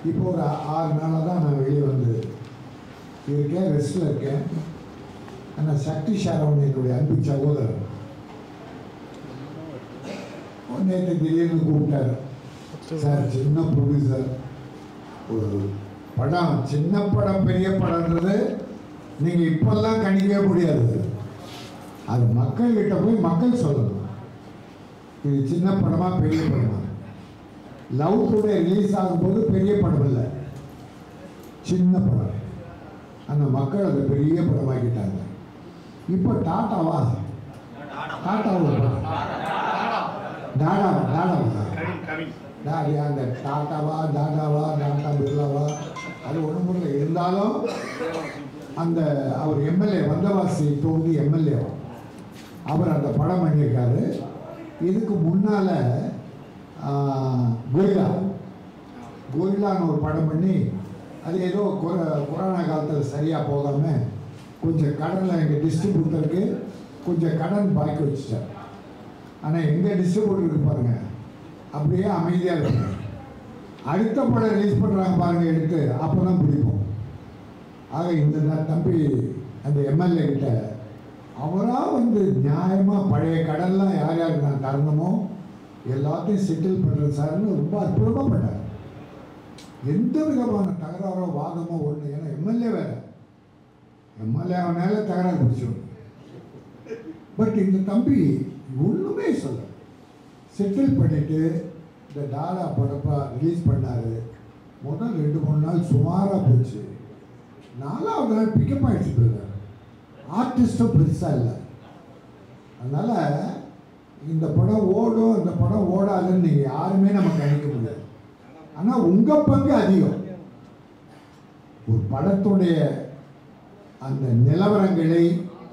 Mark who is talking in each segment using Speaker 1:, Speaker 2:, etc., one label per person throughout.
Speaker 1: இப்போ ஒரு ஆ- ஆறு நாளாக தான் நான் வெளியே வந்து இருக்கேன் ரெஸ்ட்டில் இருக்கேன் ஆனால் சக்தி ஷாரவன் என்னுடைய அன்பு சகோதரர் நேற்று திடீர்னு கூப்பிட்டாரு சார் சின்ன ப்ரொடியூசர் ஒரு படம் சின்ன படம் பெரிய படம்ன்றது நீங்கள் இப்போல்லாம் கணிக்கவே முடியாது அது மக்கள்கிட்ட போய் மக்கள் சொல்லணும் இது சின்ன படமா பெரிய படமா லவ் டுடே ரிலீஸ் ஆகும்போது பெரிய படம் இல்லை சின்ன படம் அந்த மக்கள் அதை பெரிய படமாக்கிட்டாங்க இப்போ டாட்டாவா டாட்டாவா படம் டாடாவா டாடாவா டாடி அந்த டாட்டாவா டாடாவா டாடா பிர்லாவா அது ஒன்றும் இல்லை இருந்தாலும் அந்த அவர் எம்எல்ஏ வந்தவாசி தோண்டி எம்எல்ஏ அவர் அந்த படம் பண்ணியிருக்காரு இதுக்கு முன்னால் கோயிலா கோயிலான்னு ஒரு படம் பண்ணி அது ஏதோ கொர- கொரோனா காலத்தில் சரியாக போகாமல் கொஞ்சம் கடனில் எங்கள் டிஸ்ட்ரிபியூட்டருக்கு கொஞ்சம் கடன் பாக்கி வச்சுட்டார் ஆனால் எங்கள் டிஸ்ட்ரிபியூட்டருக்கு பாருங்க அப்படியே அமைதியாக இருக்காங்க அடுத்த படம் ரிலீஸ் பண்ணுறாங்க பாருங்க எடுத்து அப்போ தான் பிடிப்போம் ஆக இந்த ந- தம்பி அந்த எம்எல்ஏ கிட்ட அவராக வந்து நியாயமாக பழைய கடன்லாம் யார் யாருக்கு நான் தரணுமோ எல்லாத்தையும் செட்டில் பண்ணுறது சார்னு ரொம்ப அற்புதமாக பண்ணார் எந்த விதமான தகராறோ வாதமோ ஒன்று ஏன்னா எம்எல்ஏ வேற எம்எல்ஏ அவனால தகராறு பிடிச்சிடும் பட் இந்த தம்பி ஒன்றுமே சொல்ல செட்டில் பண்ணிட்டு இந்த டாடா படப்பா ரிலீஸ் பண்ணாரு முதல் ரெண்டு மூணு நாள் சுமாராக போச்சு நாலாவது நாள் பிக்கப் ஆகிடுச்சு பிரதர் ஆர்டிஸ்டும் பெருசாக இல்லை அதனால் இந்த படம் ஓடும் இந்த படம் ஓடாதுன்னு நீங்கள் யாருமே நம்ம கணிக்க முடியாது ஆனால் உங்கள் பங்கு அதிகம் ஒரு படத்துடைய அந்த நிலவரங்களை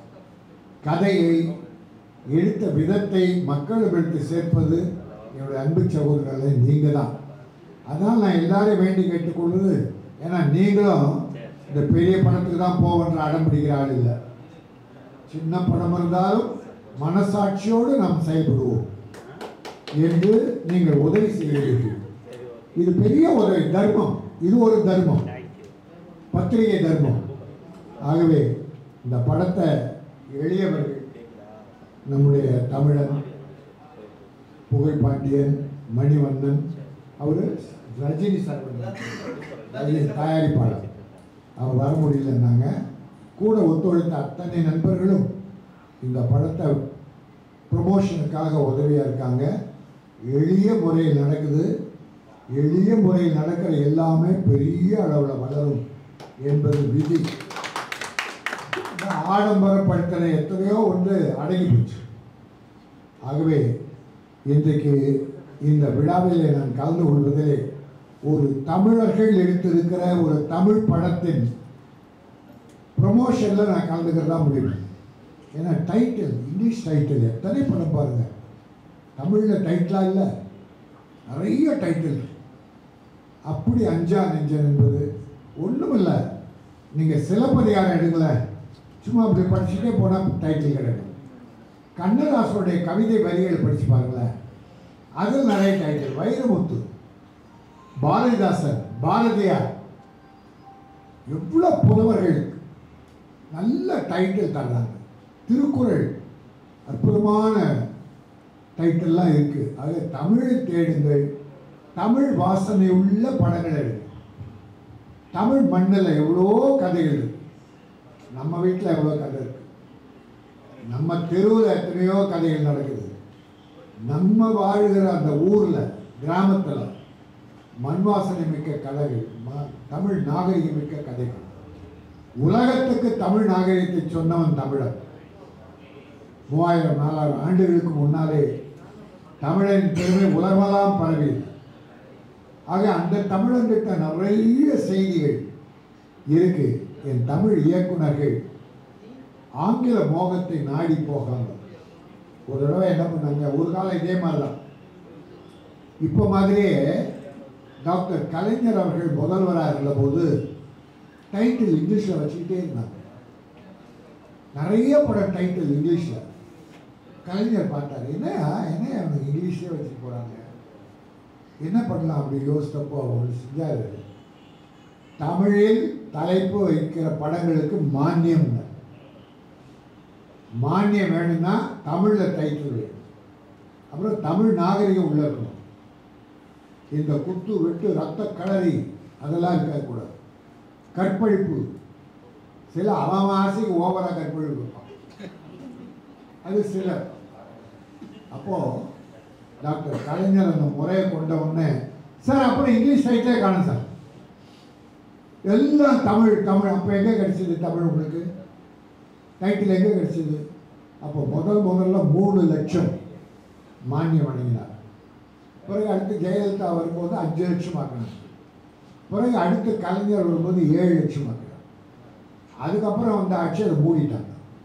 Speaker 1: கதையை எடுத்த விதத்தை மக்களிடத்து சேர்ப்பது என்னுடைய அன்பு சகோதரர்களை நீங்கள் தான் அதனால் நான் எல்லாரையும் வேண்டி கேட்டுக்கொள்வது ஏன்னா நீங்களும் இந்த பெரிய படத்துக்கு தான் போவன்ற அடம் பிடிக்கிற ஆள் இல்லை சின்ன படம் இருந்தாலும் மனசாட்சியோடு நாம் செயல்படுவோம் என்று நீங்கள் உதவி செய்கிறீர்கள் இது பெரிய உதவி தர்மம் இது ஒரு தர்மம் பத்திரிகை தர்மம் ஆகவே இந்த படத்தை எளியவர்கள் நம்முடைய தமிழன் புகழ்பாண்டியன் மணிவண்ணன் அவர் ரஜினி சார் ரஜினி தயாரிப்பாளர் அவர் வர முடியலன்னாங்க கூட ஒத்துழைத்த அத்தனை நண்பர்களும் இந்த படத்தை ப்ரொமோஷனுக்காக உதவியாக இருக்காங்க எளிய முறையில் நடக்குது எளிய முறையில் நடக்கிற எல்லாமே பெரிய அளவில் வளரும் என்பது விதி இந்த ஆடம்பரப்படுத்தின எத்தனையோ ஒன்று அடங்கி போச்சு ஆகவே இன்றைக்கு இந்த விழாவிலே நான் கலந்து கொள்வதிலே ஒரு தமிழர்கள் எடுத்திருக்கிற ஒரு தமிழ் படத்தின் ப்ரொமோஷனில் நான் கலந்துக்கிறதா முடியும் ஏன்னா டைட்டில் இங்கிலீஷ் டைட்டில் எத்தனை படம் பாருங்க தமிழில் டைட்டிலாக இல்லை நிறைய டைட்டில் அப்படி அஞ்சா நெஞ்சன் என்பது ஒன்றும் இல்லை நீங்கள் சிலப்பதிகாரம் எடுங்களேன் சும்மா அப்படி படிச்சுட்டே போனால் டைட்டில் கிடைக்கும் கண்ணதாசனுடைய கவிதை வரிகள் படிச்சு பாருங்களேன் அதில் நிறைய டைட்டில் வைரமுத்து பாரதிதாசன் பாரதியார் எவ்வளோ புலவர்கள் நல்ல டைட்டில் தர்றாங்க திருக்குறள் அற்புதமான டைட்டில்லாம் இருக்கு ஆக தமிழை தேடுங்கள் தமிழ் வாசனை உள்ள படங்கள் எடுங்க தமிழ் மண்ணில் எவ்வளோ கதைகள் இருக்கு நம்ம வீட்டில் எவ்வளோ கதை இருக்கு நம்ம தெருவில் எத்தனையோ கதைகள் நடக்குது நம்ம வாழ்கிற அந்த ஊரில் கிராமத்தில் மண் வாசனை மிக்க கதைகள் ம- தமிழ் நாகரிகம் மிக்க கதைகள் உலகத்துக்கு தமிழ் நாகரிகத்தை சொன்னவன் தமிழன் மூவாயிரம் நாலாயிரம் ஆண்டுகளுக்கு முன்னாலே தமிழன் பெருமை உலகமெல்லாம் பரவியது ஆக அந்த தமிழன்கிட்ட நிறைய செய்திகள் இருக்கு என் தமிழ் இயக்குனர்கள் ஆங்கில மோகத்தை நாடி போகாம ஒரு தடவை என்ன பண்ணாங்க ஒரு காலம் இதே மாதிரி தான் இப்போ மாதிரியே டாக்டர் கலைஞர் அவர்கள் முதல்வராக இருந்தபோது டைட்டில் இங்கிலீஷில் வச்சுக்கிட்டே இருந்தாங்க நிறைய படம் டைட்டில் இங்கிலீஷில் கலைஞர் பார்த்தாரு என்ன என்ன அவனுக்கு இங்கிலீஷ்லேயே வச்சுட்டு போகிறாங்க என்ன பண்ணலாம் அப்படி யோசித்தப்போ அவர் செஞ்சார் தமிழில் தலைப்பு வைக்கிற படங்களுக்கு மானியம் இல்லை. மானியம் வேணும்னா தமிழில் டைட்டில் வேணும் அப்புறம் தமிழ் நாகரிகம் உள்ள இருக்கணும் இந்த குத்து வெட்டு ரத்த களரி அதெல்லாம் இருக்கக்கூடாது கற்பழிப்பு சில அவன் ஆசைக்கு ஓவராக கற்பழிப்பு இருப்பான் அது சிலர் அப்போ டாக்டர் கலைஞர் அந்த முறையை கொண்ட உடனே சார் அப்புறம் இங்கிலீஷ் டைட்டிலே காணும் சார் எல்லாம் தமிழ் தமிழ் அப்போ எங்கே கிடைச்சது தமிழ் உங்களுக்கு டைட்டில் எங்கே கிடைச்சது அப்போ முதல் முதல்ல மூணு லட்சம் மானியம் வழங்கினார் பிறகு அடுத்து ஜெயலலிதா வரும்போது அஞ்சு லட்சம் ஆக்கினார் பிறகு அடுத்து கலைஞர் வரும்போது ஏழு லட்சம் ஆக்கினார் அதுக்கப்புறம் வந்து ஆட்சி அதை மூடிட்டாங்க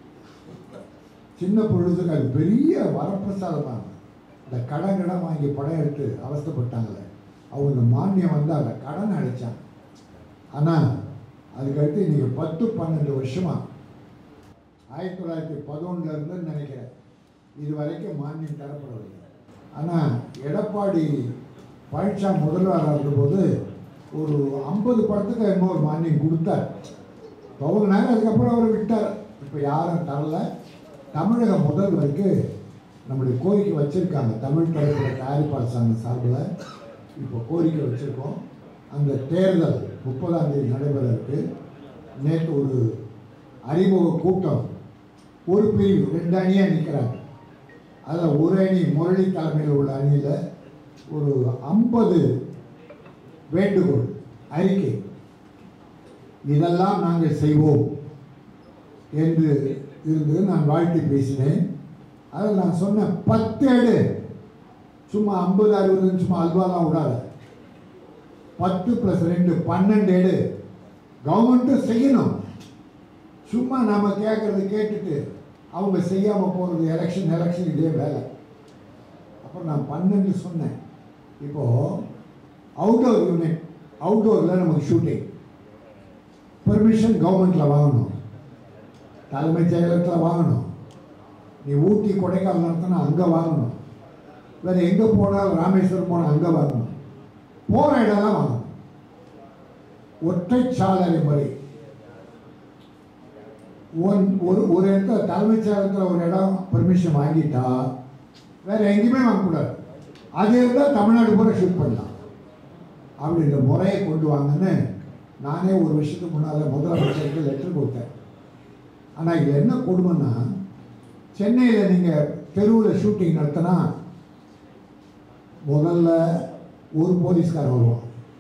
Speaker 1: சின்ன பொழுதுக்கு அது பெரிய வரப்பிரசாதமாக இந்த கடன் கடன் வாங்கி படம் எடுத்து அவஸ்தைப்பட்டாங்களே அவங்க இந்த மானியம் வந்து அதை கடன் அடைச்சாங்க ஆனால் அதுக்கடுத்து இன்றைக்கி பத்து பன்னெண்டு வருஷமா ஆயிரத்தி தொள்ளாயிரத்தி பதினொன்றுலேருந்து நினைக்கிறேன் இது வரைக்கும் மானியம் தரப்படவில்லை ஆனால் எடப்பாடி பழனிசாமி முதல்வராக இருந்தபோது ஒரு ஐம்பது படத்துக்கு என்னமோ ஒரு மானியம் கொடுத்தார் துவங்கினார் அதுக்கப்புறம் அவர் விட்டார் இப்போ யாரும் தரல தமிழக முதல்வருக்கு நம்முடைய கோரிக்கை வச்சுருக்காங்க தமிழ் திரைப்பட தயாரிப்பாளர் சங்க சார்பில் இப்போ கோரிக்கை வச்சுருக்கோம் அந்த தேர்தல் முப்பதாம் தேதி நடைபெற இருக்கு நேற்று ஒரு அறிமுக கூட்டம் ஒரு பிரிவு ரெண்டு அணியாக நிற்கிறாங்க அதில் ஒரு அணி முரளி தலைமையில் உள்ள அணியில் ஒரு ஐம்பது வேண்டுகோள் அறிக்கை இதெல்லாம் நாங்கள் செய்வோம் என்று இருந்து நான் வாழ்த்தி பேசினேன் அதில் நான் சொன்னேன் பத்து எடு சும்மா ஐம்பது அறுபது சும்மா அல்வாலாம் விடாத பத்து ப்ளஸ் ரெண்டு பன்னெண்டு எடு கவர்மெண்ட்டும் செய்யணும் சும்மா நம்ம கேட்குறது கேட்டுட்டு அவங்க செய்யாமல் போகிறது எலெக்ஷன் எலெக்ஷன் இதே வேலை அப்புறம் நான் பன்னெண்டு சொன்னேன் இப்போது அவுட்டோர் யூனிட் அவுட்டோரில் நமக்கு ஷூட்டிங் பெர்மிஷன் கவர்மெண்ட்டில் வாங்கணும் தலைமைச் செயலகத்தில் வாங்கணும் நீ ஊட்டி கொடைக்கானல் நடத்தினா அங்கே வாங்கணும் வேறு எங்கே போனாலும் ராமேஸ்வரம் போனால் அங்கே வாங்கணும் போகிற இடம்லாம் வாங்கணும் ஒற்றை சாளரை முறை ஒன் ஒரு ஒரு இடத்துல தலைமைச் செயலகத்தில் ஒரு இடம் பெர்மிஷன் வாங்கிட்டா வேற எங்கேயுமே வாங்கக்கூடாது அது இருந்தால் தமிழ்நாடு பூரா ஷூட் பண்ணலாம் அப்படின்ற முறையை கொண்டு வாங்கன்னு நானே ஒரு வருஷத்துக்கு முன்னால் முதலமைச்சருக்கு லெட்டர் கொடுத்தேன் ஆனால் இது என்ன கொடுமைன்னா சென்னையில் நீங்கள் தெருவில் ஷூட்டிங் நடத்தினா முதல்ல ஒரு போலீஸ்காரன் வருவான்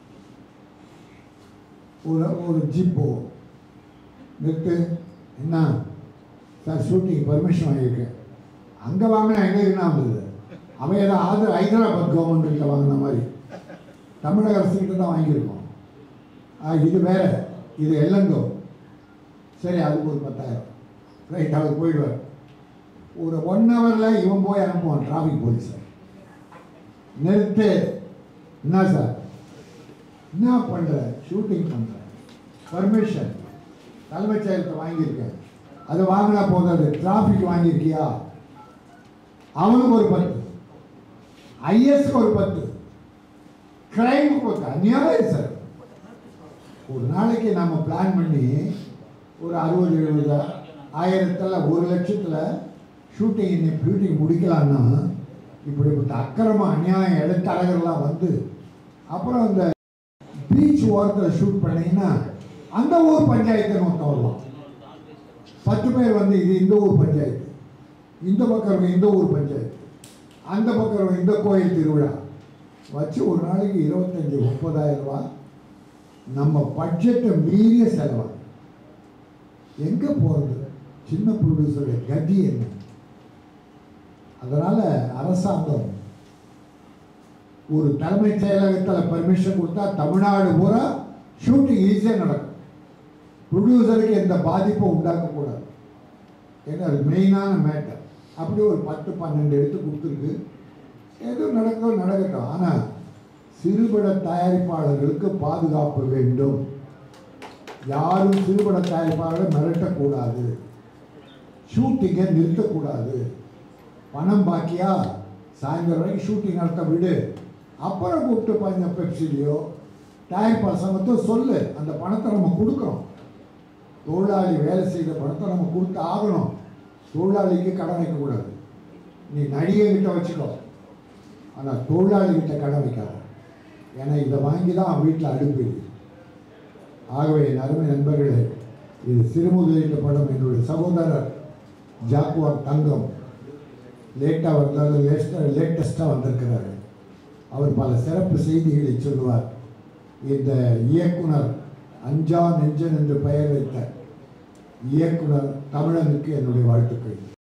Speaker 1: ஒரு ஒரு ஜீப் போகும் நிறுத்து என்ன சார் ஷூட்டிங் பர்மிஷன் வாங்கியிருக்கேன் அங்கே வாங்கினா எங்கே என்ன வந்தது அவன் ஏதோ ஆந்திர ஹைதராபாத் கவர்மெண்ட்கிட்ட வாங்கின மாதிரி தமிழக அரசுக்கிட்ட தான் வாங்கியிருக்கோம் ஆ, இது வேற இது எல்லங்கோ சரி அதுக்கு ஒரு பத்தாயிரம் ரைட் அவர் போயிடுவார் ஒரு ஒன் ஹவரில் இவன் போய் அனுப்புவான் டிராஃபிக் போலீஸை நிறுத்து என்ன சார் என்ன பண்ணுற ஷூட்டிங் பண்ணுற பர்மிஷன் தலைமைச் செயலத்தை வாங்கியிருக்கேன் அது வாங்கினா போதாது டிராஃபிக் வாங்கியிருக்கியா அவனுக்கு ஒரு பத்து ஐஎஸ்க்கு ஒரு பத்து கிரைமுக்கு ஒரு அநியாயம் சார் ஒரு நாளைக்கு நம்ம பிளான் பண்ணி ஒரு அறுபது எழுபது ஆயிரத்தில் ஒரு லட்சத்தில் ஷூட்டிங் இன்னைக்கு ஷூட்டிங் முடிக்கலான்னா இப்படிப்பட்ட அக்கிரம அநியாயம் இடத்தரகர்லாம் வந்து அப்புறம் இந்த பீச் ஓரத்தில் ஷூட் பண்ணீங்கன்னா அந்த ஊர் பஞ்சாயத்தை மொத்தம் வருவான் பத்து பேர் வந்து இது இந்த ஊர் பஞ்சாயத்து இந்த பக்கம் இருக்க இந்த ஊர் பஞ்சாயத்து அந்த பக்கம் இருக்க இந்த கோயில் திருவிழா வச்சு ஒரு நாளைக்கு இருபத்தஞ்சி முப்பதாயிரம் ரூபாய் நம்ம பட்ஜெட்டை மீறிய செலவு எங்கே போகிறது சின்ன ப்ரொடியூசருடைய கதி என்ன அதனால் அரசாங்கம் ஒரு தலைமைச் செயலகத்தில் பர்மிஷன் கொடுத்தா தமிழ்நாடு பூரா ஷூட்டிங் ஈஸியாக நடக்கும் ப்ரொடியூசருக்கு எந்த பாதிப்பும் உண்டாக்கக்கூடாது ஏன்னா அது மெயினான மேட்டர் அப்படி ஒரு பத்து பன்னெண்டு எடுத்து கொடுத்துருக்கு ஏதோ நடக்கும் நடக்கட்டும் ஆனால் சிறுபட தயாரிப்பாளர்களுக்கு பாதுகாப்பு வேண்டும் யாரும் சிறுபட தயாரிப்பாளரை மிரட்டக்கூடாது ஷூட்டிங்கை நிறுத்தக்கூடாது பணம் பாக்கியா சாயந்தரம் வரைக்கும் ஷூட்டிங் நடத்த விடு அப்புறம் கூப்பிட்டு கொஞ்சம் பெப்சிலையோ தயாரிப்பாளர் சங்கத்தை சொல்லு அந்த பணத்தை நம்ம கொடுக்குறோம் தொழிலாளி வேலை செய்த பணத்தை நம்ம கொடுத்து ஆகணும் தொழிலாளிக்கு கடன் வைக்கக்கூடாது நீ நடிகைகிட்ட வச்சுக்கோ ஆனால் தொழிலாளிகிட்ட கடன் வைக்காத ஏன்னா இதை வாங்கி தான் வீட்டில் அடுப்பு இருக்கு. ஆகவே என் அருமை நண்பர்களே இது சிறுமுதலீட்டு படம் என்னுடைய சகோதரர் ஜாக்குவார் தங்கம் லேட்டாக வந்தாலும் லேஸ்டாக லேட்டஸ்ட்டாக வந்திருக்கிறாரு அவர் பல சிறப்பு செய்திகளை சொல்லுவார் இந்த இயக்குனர் அஞ்சா நெஞ்சன் என்று பெயர் வைத்த இயக்குனர் தமிழனுக்கு என்னுடைய வாழ்த்துக்கள்